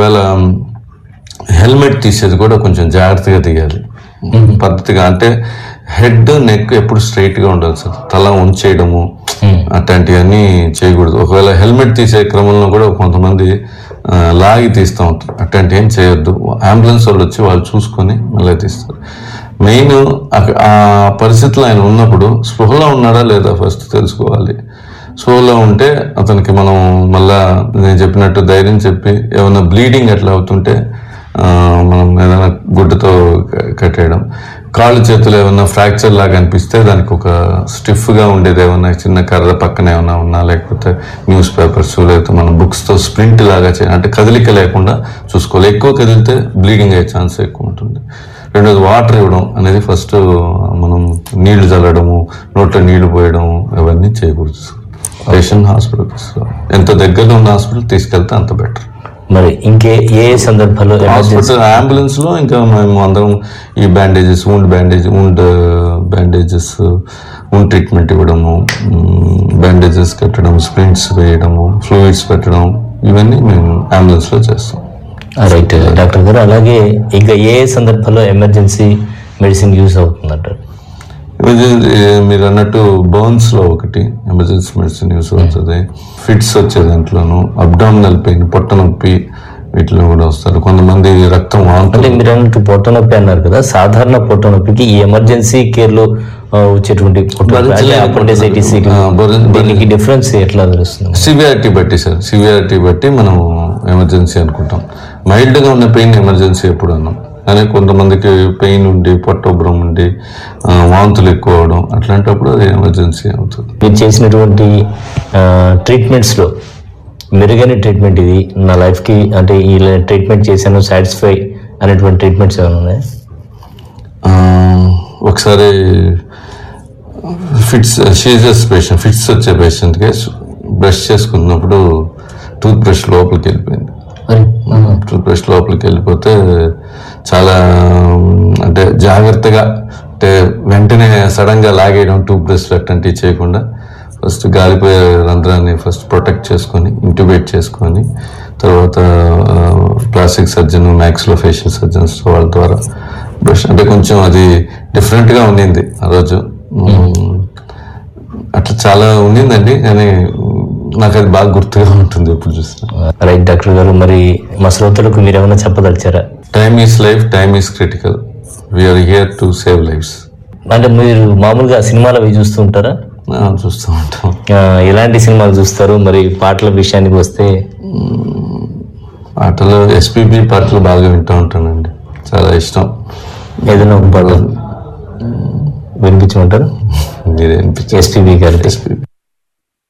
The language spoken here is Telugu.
ఒకవేళ హెల్మెట్ తీసేది కూడా కొంచెం జాగ్రత్తగా తీయాలి పద్ధతిగా అంటే హెడ్ నెక్ ఎప్పుడు straight గా ఉండాలి సార్ తల ఉంచేయడము అట్లాంటివన్నీ చేయకూడదు ఒకవేళ హెల్మెట్ తీసే క్రమంలో కూడా కొంతమంది ఆ, లాగి తీస్తూ ఉంటారు అట్లాంటి ఏం చేయొద్దు అంబులెన్స్ వాళ్ళు వచ్చి వాళ్ళు చూసుకొని మళ్ళీ తీస్తారు మెయిన్ ఆ పరిస్థితిలో ఆయన ఉన్నప్పుడు స్పృహలో ఉన్నాడా లేదా ఫస్ట్ తెలుసుకోవాలి స్పృహలో ఉంటే అతనికి మనం మళ్ళా నేను చెప్పినట్టు ధైర్యం చెప్పి ఏమైనా బ్లీడింగ్ అట్లా అవుతుంటే ఆ, మనం ఏదైనా గుడ్డతో క- కట్టేయడం కాళ్ళు చేతులు ఏమన్నా ఫ్రాక్చర్ లాగా అనిపిస్తే దానికి ఒక స్టిఫ్గా ఉండేది ఏమన్నా చిన్న కర్ర పక్కన ఏమన్నా ఉన్నా లేకపోతే న్యూస్ పేపర్స్ లేకపోతే మన బుక్స్తో స్ప్రింట్ లాగా చే అంటే కదలిక లేకుండా చూసుకోవాలి ఎక్కువ కదిలితే బ్లీడింగ్ అయ్యే ఛాన్స్ ఎక్కువ ఉంటుంది రెండోది వాటర్ ఇవ్వడం అనేది ఫస్ట్ మనం నీళ్లు చల్లడము నోట్లో నీళ్లు పోయడం అవన్నీ చేయకూడదు పేషెంట్ హాస్పిటల్ తీసుకోవాలి ఎంత దగ్గరలో ఉన్న హాస్పిటల్ తీసుకెళ్తే అంత బెటర్ మరి ఇంకే ఏ ఏ సందర్భాల్లో emergency- హాస్పిటల్ అంబులెన్స్ లో ఇంకా మేము అందరం ఈ bandages wound bandage wound bandages wound treatment ఇవ్వడము బ్యాండేజెస్ కట్టడం స్ప్రింట్స్ వేయడము ఫ్లూయిడ్స్ పెట్టడం ఇవన్నీ మేము అంబులెన్స్ లో చేస్తాం రైట్ డాక్టర్ గారు అలాగే ఇంకా ఏ ఏ సందర్భాల్లో ఎమర్జెన్సీ మెడిసిన్ యూస్ అవుతుందంటారు ఎమర్జెన్సీ మీరు అన్నట్టు బర్న్స్ లో ఒకటి ఎమర్జెన్సీ మెడిసిన్ యూస్ అవుతుంది ఫిట్స్ వచ్చే దాంట్లోను అబ్డామినల్ పెయిన్ పొట్ట నొప్పి వీటిలో కూడా వస్తారు కొంతమంది రక్తం వాంతులు అంటే మీరు అన్నట్టు పొట్ట నొప్పి అన్నారు కదా సాధారణ పొట్ట నొప్పికి ఈ ఎమర్జెన్సీ కేర్ లో ఆ, వచ్చేటువంటి పొట్ట నొప్పి, అంటే భరించలేని appendicitis కి ఆ, భరి- దీనికి డిఫరెన్స్ ఎట్లా తెలుస్తుంది సివియారిటీ బట్టి సార్ సివియారిటీ బట్టి మనం ఎమర్జెన్సీ అనుకుంటాం మైల్డ్గా ఉన్న పెయిన్ ఎమర్జెన్సీ ఎప్పుడు అన్నాం కానీ కొంతమందికి పెయిన్ ఉండి పొట్టొబ్బరం ఉండి ఆ, వాంతులు ఎక్కువ అవడం అట్లాంటప్పుడు అది ఎమర్జెన్సీ అవుతుంది మీరు చేసినటువంటి ట్రీట్మెంట్స్ లో మెరుగైన ట్రీట్మెంట్ ఇది నా లైఫ్ కి అంటే ఈ ట్రీట్మెంట్ చేశాను సాటిస్ఫై అనేటువంటి ట్రీట్మెంట్స్ ఏమైనా ఉన్నాయా ఆ, ఒకసారి ఫిట్స్ సీజర్స్ పేషెంట్ ఫిట్స్ వచ్చే పేషెంట్కి బ్రష్ చేసుకున్నప్పుడు టూత్ బ్రష్ లోపలికి వెళ్ళిపోయింది టూత్ బ్రష్ లోపలికి వెళ్ళిపోతే చాలా ఉమ్, అంటే జాగ్రత్తగా అంటే వెంటనే సడన్గా లాగేయడం టూత్ బ్రష్ అట్లాంటివి చేయకుండా ఫస్ట్ గాలిపోయే రంధ్రాన్ని ఫస్ట్ ప్రొటెక్ట్ చేసుకొని ఇంట్యుబేట్ చేసుకొని తర్వాత ప్లాస్టిక్ సర్జన్ మ్యాక్స్లో ఫేషియల్ సర్జన్స్ వాళ్ళ ద్వారా బ్రష్ అంటే కొంచెం అది డిఫరెంట్గా ఉండింది ఆ రోజు ఉమ్, అట్లా చాలా ఉండిందండి కానీ ఉమ్, నాకు అది బాగా గుర్తుగా ఉంటుంది ఎప్పుడు చూసినా రైట్ డాక్టర్ గారు మరి మా శ్రోతలకు మీరు ఏమైనా చెప్పదలిచారా time is life time is critical we're here to save lives అంటే మీరు మామూలుగా సినిమాలు అవి చూస్తూ ఉంటారా చూస్తూ ఉంటాం ఆ, ఎలాంటి సినిమాలు చూస్తారు మరి పాటల విషయానికి వస్తే పాటలు ఎస్పీబీ పాటలు బాగా వింటూ ఉంటానండి చాలా ఇష్టం ఏదైనా ఒక పాట వినిపించమంటారు మీరే అనిపించారు ఎస్పీబీ గారి ఎస్పీబీ